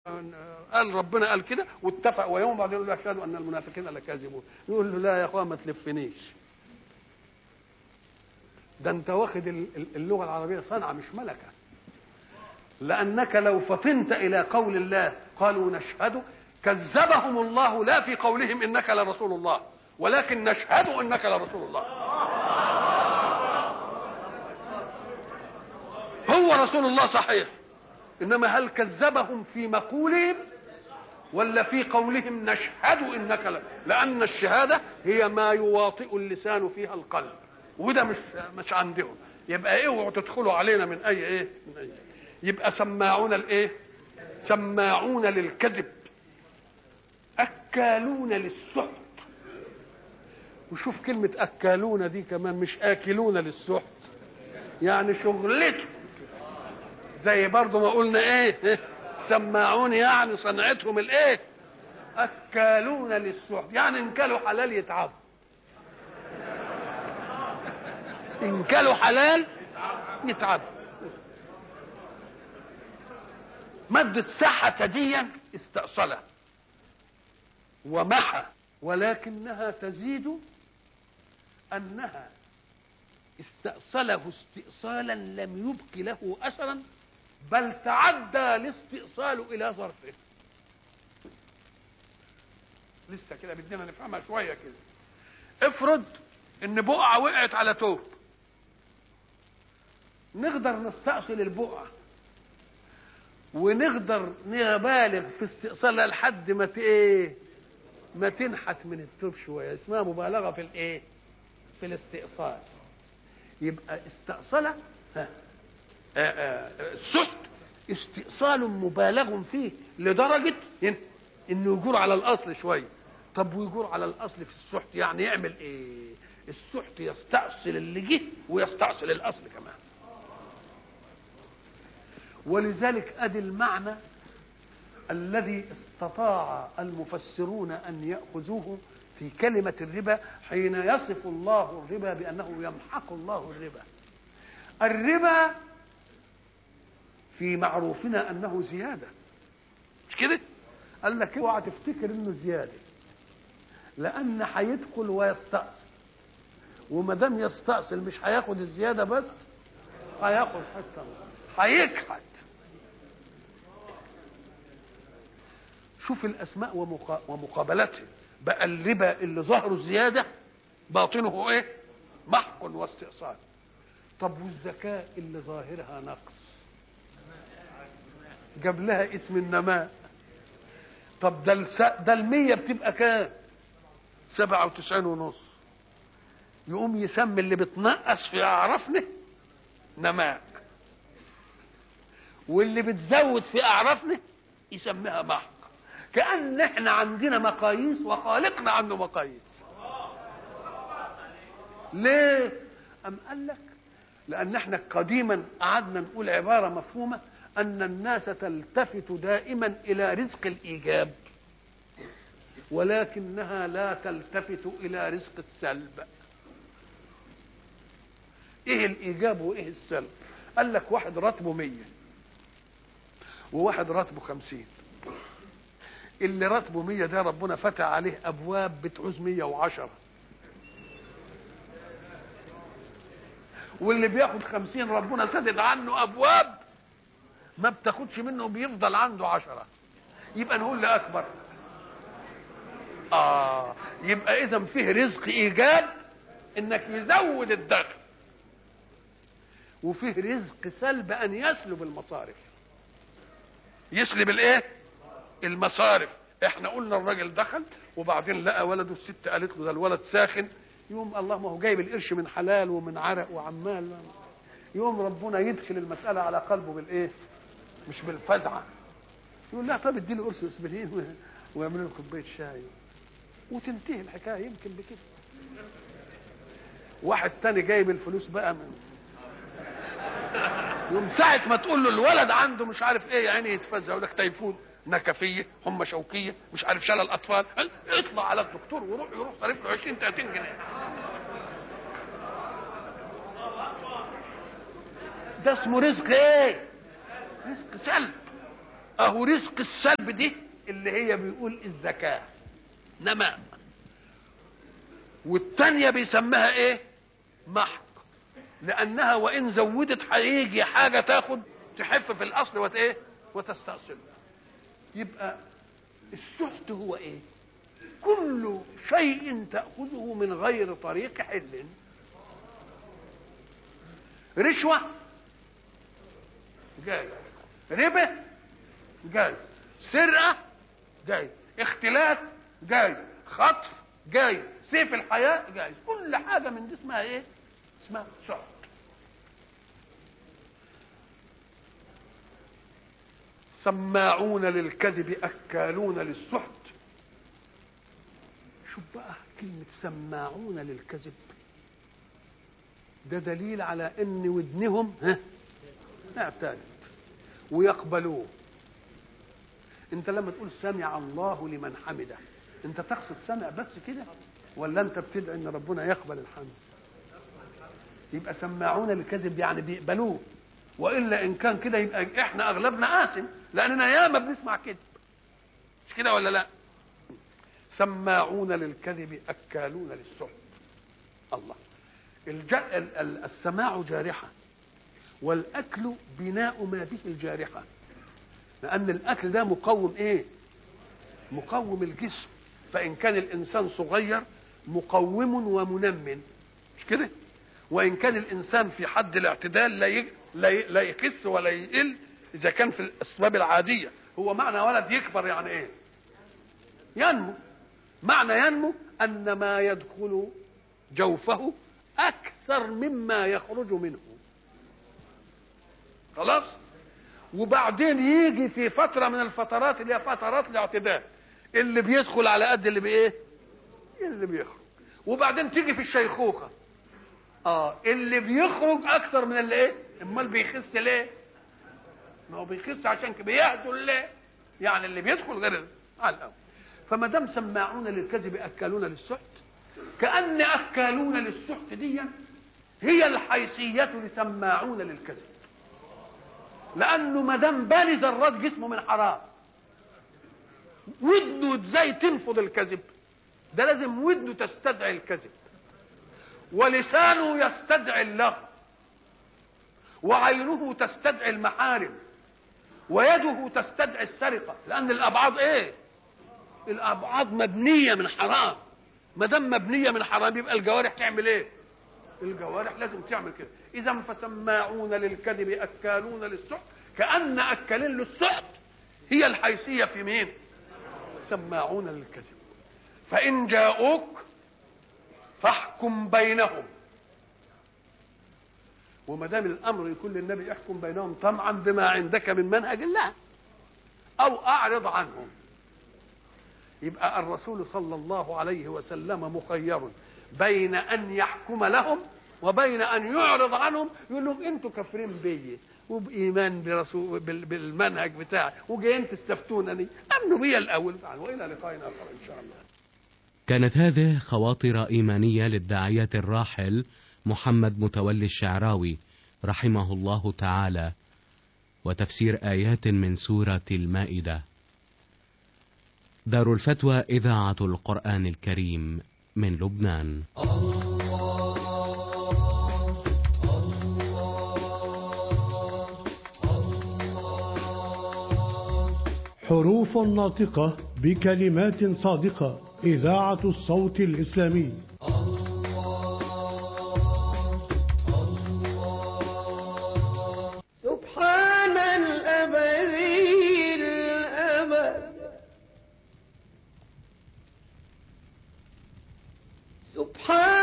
قال ربنا قال كده واتفق ويوم بعد يقول له اشهد ان المنافقين لكاذبون يقول له لا يا اخوان ما تلفنيش ده انت واخد اللغه العربيه صنعه مش ملكه لانك لو فطنت الى قول الله قالوا نشهد كذبهم الله لا في قولهم انك لرسول الله ولكن نشهد انك لرسول الله هو رسول الله صحيح انما هل كذبهم في مقولهم ولا في قولهم نشهد انك لا لان الشهاده هي ما يواطئ اللسان فيها القلب وده مش مش عندهم يبقى اوعوا تدخلوا علينا من اي ايه من أي يبقى سماعون الايه سماعون للكذب اكالون للسحت وشوف كلمه اكالون دي كمان مش اكلون للسحت يعني شغلته زي برضه ما قلنا ايه سماعون يعني صنعتهم الايه اكالون للسحت يعني ان كلوا حلال يتعبوا ان كلوا حلال يتعبوا مادة سحة دي استأصلة ومحى ولكنها تزيد أنها استأصله استئصالا لم يبق له أثرا بل تعدى الاستئصال إلى ظرفه لسه كده بدنا نفهمها شوية كده افرض ان بقعة وقعت على توب نقدر نستأصل البقعة ونقدر نبالغ في استئصالها لحد ما ايه ما تنحت من التوب شويه اسمها مبالغه في الايه في الاستئصال يبقى استأصل السحت استئصال مبالغ فيه لدرجه انه يجور على الاصل شويه طب ويجور على الاصل في السحت يعني يعمل ايه السحت يستأصل اللي جه ويستأصل الاصل كمان ولذلك ادي المعنى الذي استطاع المفسرون ان ياخذوه في كلمه الربا حين يصف الله الربا بانه يمحق الله الربا الربا في معروفنا انه زياده مش كده قال لك اوعى تفتكر انه زياده لان هيدخل ويستأصل وما دام يستأصل مش هياخد الزياده بس هياخد حتى هيكحت شوف الاسماء ومقا... ومقابلتها بقى الربا اللي ظهره زياده باطنه ايه محق واستئصال طب والزكاه اللي ظاهرها نقص جاب لها اسم النماء طب ده الس... ده المية بتبقى كام سبعة وتسعين ونص يقوم يسمي اللي بتنقص في أعرافنا نماء واللي بتزود في أعرافنا يسميها محق كأن احنا عندنا مقاييس وخالقنا عنده مقاييس ليه أم قال لك لأن احنا قديما قعدنا نقول عبارة مفهومة أن الناس تلتفت دائما إلى رزق الإيجاب ولكنها لا تلتفت إلى رزق السلب إيه الإيجاب وإيه السلب قال لك واحد راتبه مية وواحد راتبه خمسين اللي راتبه مية ده ربنا فتح عليه أبواب بتعوز مية وعشرة واللي بياخد خمسين ربنا سدد عنه أبواب ما بتاخدش منه بيفضل عنده عشرة يبقى نقول لأكبر آه يبقى إذا فيه رزق إيجاب إنك يزود الدخل وفيه رزق سلب أن يسلب المصارف يسلب الإيه؟ المصارف احنا قلنا الراجل دخل وبعدين لقى ولده الست قالت له ده الولد ساخن يوم الله ما هو جايب القرش من حلال ومن عرق وعمال يوم ربنا يدخل المسألة على قلبه بالإيه؟ مش بالفزعة يقول لا طب اديله قرص اسبرين ويعملوا له كوباية شاي وتنتهي الحكاية يمكن بكده واحد تاني جايب الفلوس بقى من يوم ساعة ما تقول له الولد عنده مش عارف ايه يعني يتفزع يقول لك تيفون نكفيه هم شوكيه مش عارف شلل اطفال اطلع على الدكتور وروح يروح صارف له 20 30 جنيه ده اسمه رزق ايه؟ رزق سلب اهو رزق السلب دي اللي هي بيقول الزكاه نماء والتانية بيسميها ايه محق لانها وان زودت هيجي حاجه تاخد تحف في الاصل وت ايه وتستأصل يبقى السحت هو ايه كل شيء تأخذه من غير طريق حل رشوة جاي ربا جاي سرقة جاي اختلاف جاي خطف جاي سيف الحياة جاي كل حاجة من دي اسمها ايه اسمها سحت سماعون للكذب أكالون للسحت شوف بقى كلمة سماعون للكذب ده دليل على ان ودنهم ها اعتادت ويقبلوه انت لما تقول سمع الله لمن حمده انت تقصد سمع بس كده ولا انت بتدعي ان ربنا يقبل الحمد يبقى سماعون للكذب يعني بيقبلوه والا ان كان كده يبقى احنا اغلبنا قاسم لاننا ياما بنسمع كذب مش كده ولا لا سماعون للكذب اكالون للسحت الله الج... السماع جارحه والاكل بناء ما به الجارحه لان الاكل ده مقوم ايه مقوم الجسم فان كان الانسان صغير مقوم ومنمن مش كده وان كان الانسان في حد الاعتدال لا ي... لا, ي... لا يخس ولا يقل اذا كان في الاسباب العاديه هو معنى ولد يكبر يعني ايه ينمو معنى ينمو ان ما يدخل جوفه اكثر مما يخرج منه خلاص وبعدين يجي في فتره من الفترات اللي هي فترات الاعتدال اللي بيدخل على قد اللي بايه اللي بيخرج وبعدين تيجي في الشيخوخه اه اللي بيخرج اكثر من اللي ايه امال بيخس ليه ما هو بيخس عشان كده بيهدل ليه يعني اللي بيدخل غير على الاول فما دام سماعون للكذب اكالون للسحت كان اكالون للسحت دي هي الحيثيه لسماعون للكذب لانه ما دام باني ذرات جسمه من حرام ودنه ازاي تنفض الكذب ده لازم ودنه تستدعي الكذب ولسانه يستدعي اللغو وعينه تستدعي المحارم ويده تستدعي السرقه لان الابعاد ايه الابعاد مبنيه من حرام ما دام مبنيه من حرام يبقى الجوارح تعمل ايه الجوارح لازم تعمل كده اذا فسماعون للكذب اكالون للسحت كان اكالين للسحت هي الحيثيه في مين سماعون للكذب فان جاءوك فاحكم بينهم وما دام الامر يكون للنبي يحكم بينهم طمعا بما عندك من منهج الله او اعرض عنهم يبقى الرسول صلى الله عليه وسلم مخير بين ان يحكم لهم وبين ان يعرض عنهم يقول لهم انتوا كافرين بيا وبايمان برسول بالمنهج بتاعي وجايين تستفتونني امنوا بيا الاول والى لقاء اخر ان شاء الله كانت هذه خواطر ايمانيه للداعيه الراحل محمد متولي الشعراوي رحمه الله تعالى وتفسير ايات من سوره المائده دار الفتوى اذاعه القران الكريم من لبنان حروف ناطقة بكلمات صادقة إذاعة الصوت الإسلامي سبحان الأبدي الأبد سبحان